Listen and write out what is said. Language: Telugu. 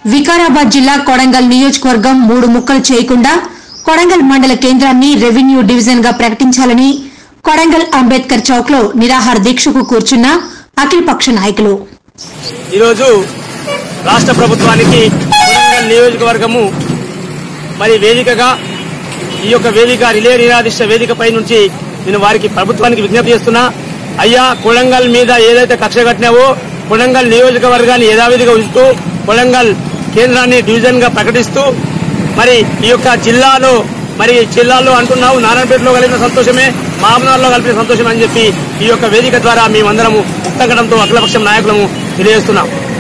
వికారాబాద్ జిల్లా కొడంగల్ నియోజకవర్గం మూడు ముక్కలు చేయకుండా కొడంగల్ మండల కేంద్రాన్ని రెవెన్యూ డివిజన్ గా ప్రకటించాలని కొడంగల్ అంబేద్కర్ చౌక్ లో నిరాహార దీక్షకు కూర్చున్న అఖిలపక్ష నాయకులు ఈరోజు రాష్ట్ర ప్రభుత్వానికి కొడంగల్ నియోజకవర్గము మరి వేదికగా ఈ యొక్క వేదిక రిలే నిరాదిష్ట వేదికపై నుంచి నేను వారికి ప్రభుత్వానికి విజ్ఞప్తి చేస్తున్నా అయ్యా కొడంగల్ మీద ఏదైతే కక్ష కట్టినావో కొడంగల్ నియోజకవర్గాన్ని యథావిధిగా ఉంచుతూ కొడంగల్ కేంద్రాన్ని డివిజన్ గా ప్రకటిస్తూ మరి ఈ యొక్క జిల్లాలో మరి జిల్లాలో అంటున్నావు నారాయణపేటలో కలిగిన సంతోషమే మామనాడులో కలిపిన సంతోషమే అని చెప్పి ఈ యొక్క వేదిక ద్వారా మేమందరము ముక్తంగడంతో అఖిలపక్షం నాయకులము తెలియజేస్తున్నాం